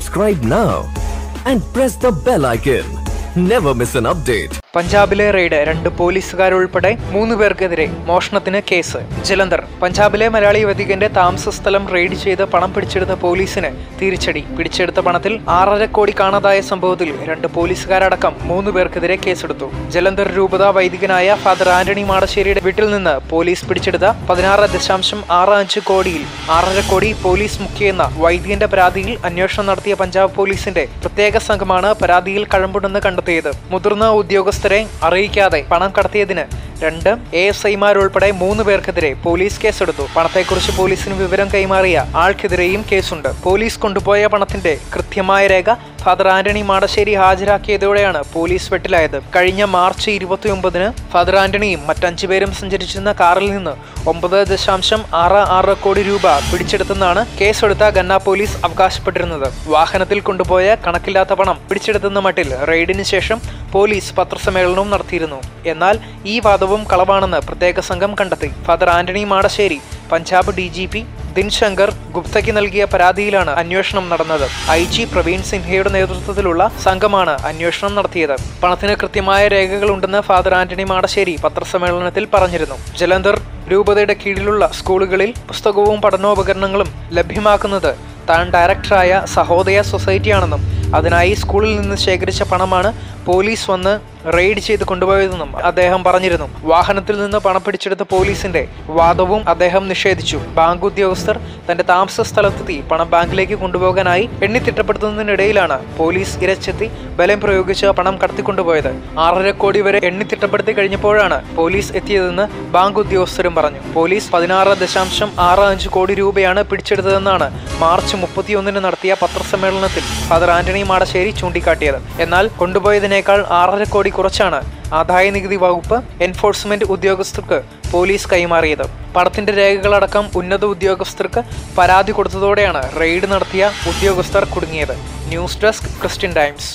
Subscribe now and press the bell icon. Never miss an update. പഞ്ചാബിലെ raid രണ്ട് പോലീസുകാരുൾപ്പെടെ മൂന്ന് പേർക്കെതിരെ മോഷണത്തിന് കേസ് ജലന്ധർ പഞ്ചാബിലെ മലയാളി വധികന്റെ താമസ സ്ഥലം റെയ്ഡ് ചെയ്ത് പണം പിടിച്ചെടുത്ത പോലീസിന് തിരിച്ചടി പിടിച്ചെടുത്ത പണത്തിൽ ആറര കോടി കാണാതായ സംഭവത്തിൽ രണ്ട് പോലീസുകാരടക്കം മൂന്ന് പേർക്കെതിരെ കേസെടുത്തു ജലന്ധർ രൂപത വൈദികനായ ഫാദർ ആന്റണി മാടശ്ശേരിയുടെ വീട്ടിൽ നിന്ന് പോലീസ് പിടിച്ചെടുത്ത പതിനാറ് ദശാംശം ആറ് അഞ്ച് കോടിയിൽ ആറര കോടി പോലീസ് മുക്കിയെന്ന വൈദികന്റെ പരാതിയിൽ അന്വേഷണം നടത്തിയ പഞ്ചാബ് പോലീസിന്റെ പ്രത്യേക സംഘമാണ് പരാതിയിൽ കഴമ്പുണ്ടെന്ന് കണ്ടെത്തിയത് മുതിർന്ന ഉദ്യോഗസ്ഥരെ അറിയിക്കാതെ പണം കടത്തിയതിന് രണ്ട് എ എസ് ഐമാരുൾപ്പെടെ മൂന്ന് പേർക്കെതിരെ പോലീസ് കേസെടുത്തു പണത്തെക്കുറിച്ച് പോലീസിന് വിവരം കൈമാറിയ ആൾക്കെതിരെയും കേസുണ്ട് പോലീസ് കൊണ്ടുപോയ പണത്തിന്റെ കൃത്യമായ രേഖ ഫാദർ ആന്റണി മാടശ്ശേരി ഹാജരാക്കിയതോടെയാണ് പോലീസ് വെട്ടിലായത് കഴിഞ്ഞ മാർച്ച് ഇരുപത്തി ഒമ്പതിന് ഫാദർ ആന്റണിയും മറ്റഞ്ചു പേരും സഞ്ചരിച്ചിരുന്ന കാറിൽ നിന്ന് ഒമ്പത് ദശാംശം ആറ് ആറ് കോടി രൂപ പിടിച്ചെടുത്തെന്നാണ് കേസെടുത്ത ഗന്ന പോലീസ് അവകാശപ്പെട്ടിരുന്നത് വാഹനത്തിൽ കൊണ്ടുപോയ കണക്കില്ലാത്ത പണം പിടിച്ചെടുത്തെന്ന മട്ടിൽ റെയ്ഡിന് ശേഷം പോലീസ് പത്രസമ്മേളനവും നടത്തിയിരുന്നു എന്നാൽ ഈ വാദവും കളവാണെന്ന് പ്രത്യേക സംഘം കണ്ടെത്തി father Antony Madassery Punjab D G P Dinshankar ഗുപ്തയ്ക്ക് നൽകിയ പരാതിയിലാണ് അന്വേഷണം നടന്നത് ഐ ജി പ്രവീൺ സിൻഹയുടെ നേതൃത്വത്തിലുള്ള സംഘമാണ് അന്വേഷണം നടത്തിയത് പണത്തിന് കൃത്യമായ രേഖകളുണ്ടെന്ന് ഫാദർ ആന്റണി മാടശ്ശേരി പത്രസമ്മേളനത്തിൽ പറഞ്ഞിരുന്നു ജലന്ധർ രൂപതയുടെ കീഴിലുള്ള സ്കൂളുകളിൽ പുസ്തകവും പഠനോപകരണങ്ങളും ലഭ്യമാക്കുന്നത് താൻ ഡയറക്ടറായ സഹോദയ സൊസൈറ്റിയാണെന്നും അതിനായി സ്കൂളിൽ നിന്ന് ശേഖരിച്ച പണമാണ് പോലീസ് വന്ന് റെയ്ഡ് ചെയ്ത് കൊണ്ടുപോയതെന്നും അദ്ദേഹം പറഞ്ഞിരുന്നു വാഹനത്തിൽ നിന്ന് പണം പിടിച്ചെടുത്ത പോലീസിന്റെ വാദവും അദ്ദേഹം നിഷേധിച്ചു ബാങ്ക് ഉദ്യോഗസ്ഥർ തന്റെ താമസ സ്ഥലത്തെത്തി പണം ബാങ്കിലേക്ക് കൊണ്ടുപോകാനായി എണ്ണിത്തിട്ടപ്പെടുത്തുന്നതിനിടയിലാണ് പോലീസ് ഇരച്ചെത്തി ബലം പ്രയോഗിച്ച് പണം കടത്തിക്കൊണ്ടുപോയത് ആറര കോടി വരെ എണ്ണിത്തിട്ടപ്പെടുത്തി കഴിഞ്ഞപ്പോഴാണ് പോലീസ് എത്തിയതെന്ന് ബാങ്ക് ഉദ്യോഗസ്ഥരും പറഞ്ഞു പോലീസ് പതിനാറ് ദശാംശം ആറ് അഞ്ച് കോടി രൂപയാണ് പിടിച്ചെടുത്തതെന്നാണ് മാർച്ച് മുപ്പത്തിയൊന്നിന് നടത്തിയ പത്രസമ്മേളനത്തിൽ ഫാദർ ആന്റണി മാടശ്ശേരി ചൂണ്ടിക്കാട്ടിയത് എന്നാൽ കൊണ്ടുപോയതിനേക്കാൾ ആറര കോടി കുറച്ചാണ് ആദായ നികുതി വകുപ്പ് എൻഫോഴ്സ്മെന്റ് ഉദ്യോഗസ്ഥർക്ക് പോലീസ് കൈമാറിയത് പണത്തിന്റെ രേഖകളടക്കം ഉന്നത ഉദ്യോഗസ്ഥർക്ക് പരാതി കൊടുത്തതോടെയാണ് റെയ്ഡ് നടത്തിയ ഉദ്യോഗസ്ഥർ കുടുങ്ങിയത് news desk Christian Times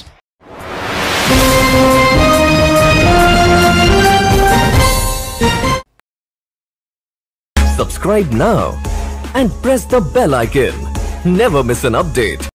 Subscribe now and press the bell icon. Never miss an update.